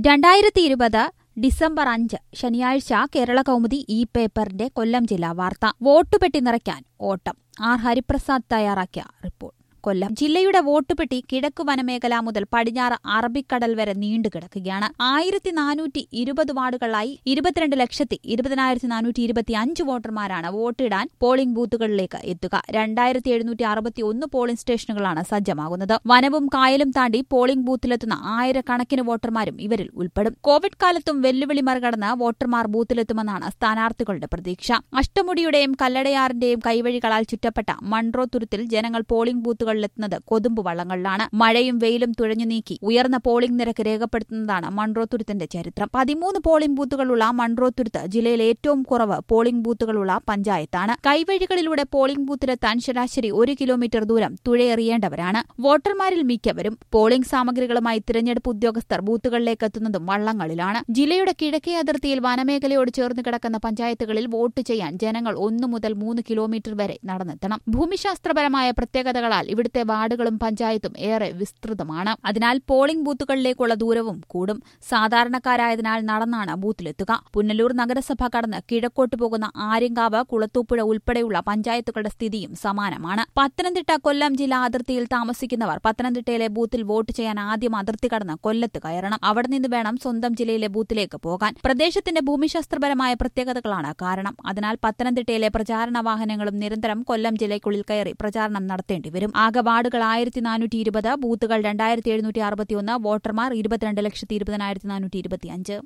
രണ്ടായിരത്തി ഇരുപത് ഡിസംബർ അഞ്ച് ശനിയാഴ്ച കേരള കൗമുദി ഇ പേപ്പറിന്റെ കൊല്ലം ജില്ലാ വാർത്ത വോട്ടുപെട്ടി നിറയ്ക്കാൻ ഓട്ടം ആർ ഹരിപ്രസാദ് തയ്യാറാക്കിയ റിപ്പോർട്ട് കൊല്ലം ജില്ലയുടെ വോട്ടുപെട്ടി കിഴക്ക് വനമേഖല മുതൽ പടിഞ്ഞാറ് അറബിക്കടൽ വരെ നീണ്ടുകിടക്കുകയാണ് ആയിരത്തി നാനൂറ്റി ഇരുപത് വാർഡുകളായി ഇരുപത്തിരണ്ട് ലക്ഷത്തി ഇരുപതിനായിരത്തി നാനൂറ്റി ഇരുപത്തി അഞ്ച് വോട്ടർമാരാണ് വോട്ടിടാൻ പോളിംഗ് ബൂത്തുകളിലേക്ക് എത്തുക രണ്ടായിരത്തി എഴുന്നൂറ്റി അറുപത്തി ഒന്ന് പോളിംഗ് സ്റ്റേഷനുകളാണ് സജ്ജമാകുന്നത് വനവും കായലും താണ്ടി പോളിംഗ് ബൂത്തിലെത്തുന്ന ആയിരക്കണക്കിന് വോട്ടർമാരും ഇവരിൽ ഉൾപ്പെടും കോവിഡ് കാലത്തും വെല്ലുവിളി മറികടന്ന് വോട്ടർമാർ ബൂത്തിലെത്തുമെന്നാണ് സ്ഥാനാർത്ഥികളുടെ പ്രതീക്ഷ അഷ്ടമുടിയുടെയും കല്ലടയാറിന്റെയും കൈവഴികളാൽ ചുറ്റപ്പെട്ട മൺട്രോ തുരുത്തിൽ ജനങ്ങൾ പോളിംഗ് ബൂത്തുകളിലെത്തുന്നത് കൊതുമ്പ് വള്ളങ്ങളിലാണ് മഴയും വെയിലും തുഴഞ്ഞു നീക്കി ഉയർന്ന പോളിംഗ് നിരക്ക് രേഖപ്പെടുത്തുന്നതാണ് മൺട്രോ തുരുത്തിന്റെ ചരിത്രം പതിമൂന്ന് പോളിംഗ് ബൂത്തുകളുള്ള മൺട്രോ തുരുത്ത് ജില്ലയിൽ ഏറ്റവും കുറവ് പോളിംഗ് ബൂത്തുകളുള്ള പഞ്ചായത്താണ് കൈവഴികളിലൂടെ പോളിംഗ് ബൂത്തിലെത്താൻ ശരാശരി ഒരു കിലോമീറ്റർ ദൂരം തുഴയെറിയേണ്ടവരാണ് വോട്ടർമാരിൽ മിക്കവരും പോളിംഗ് സാമഗ്രികളുമായി തിരഞ്ഞെടുപ്പ് ഉദ്യോഗസ്ഥർ ബൂത്തുകളിലേക്ക് എത്തുന്നതും വള്ളങ്ങളിലാണ് ജില്ലയുടെ കിഴക്കേ അതിർത്തിയിൽ വനമേഖലയോട് ചേർന്ന് കിടക്കുന്ന പഞ്ചായത്തുകളിൽ വോട്ട് ചെയ്യാൻ ജനങ്ങൾ ഒന്നു മുതൽ മൂന്ന് കിലോമീറ്റർ വരെ നടന്നെത്തണം ഭൂമിശാസ്ത്രപരമായ പ്രത്യേകതകളാൽ ഇവിടുത്തെ വാർഡുകളും പഞ്ചായത്തും ഏറെ വിസ്തൃതമാണ് അതിനാൽ പോളിംഗ് ബൂത്തുകളിലേക്കുള്ള ദൂരവും കൂടും സാധാരണക്കാരായതിനാൽ നടന്നാണ് ബൂത്തിലെത്തുക പുനലൂർ നഗരസഭ കടന്ന് കിഴക്കോട്ട് പോകുന്ന ആര്യങ്കാവ് കുളത്തൂപ്പുഴ ഉൾപ്പെടെയുള്ള പഞ്ചായത്തുകളുടെ സ്ഥിതിയും സമാനമാണ് പത്തനംതിട്ട കൊല്ലം ജില്ലാ അതിർത്തിയിൽ താമസിക്കുന്നവർ പത്തനംതിട്ടയിലെ ബൂത്തിൽ വോട്ട് ചെയ്യാൻ ആദ്യം അതിർത്തി കടന്ന് കൊല്ലത്ത് കയറണം അവിടെ നിന്ന് വേണം സ്വന്തം ജില്ലയിലെ ബൂത്തിലേക്ക് പോകാൻ പ്രദേശത്തിന്റെ ഭൂമിശാസ്ത്രപരമായ പ്രത്യേകതകളാണ് കാരണം അതിനാൽ പത്തനംതിട്ടയിലെ പ്രചാരണ വാഹനങ്ങളും നിരന്തരം കൊല്ലം ജില്ലയ്ക്കുള്ളിൽ കയറി പ്രചാരണം നടത്തേണ്ടിവരും ആകെ വാർഡുകൾ ആയിരത്തി നാനൂറ്റി ഇരുപത് ബൂത്തുകൾ രണ്ടായിരത്തി എഴുന്നൂറ്റി അറുപത്തിയൊന്ന് വോട്ടർമാർ ഇരുപത്തിരണ്ട് ലക്ഷത്തി ഇരുപതിനായിരത്തി നാനൂറ്റി ഇരുപത്തിയഞ്ച്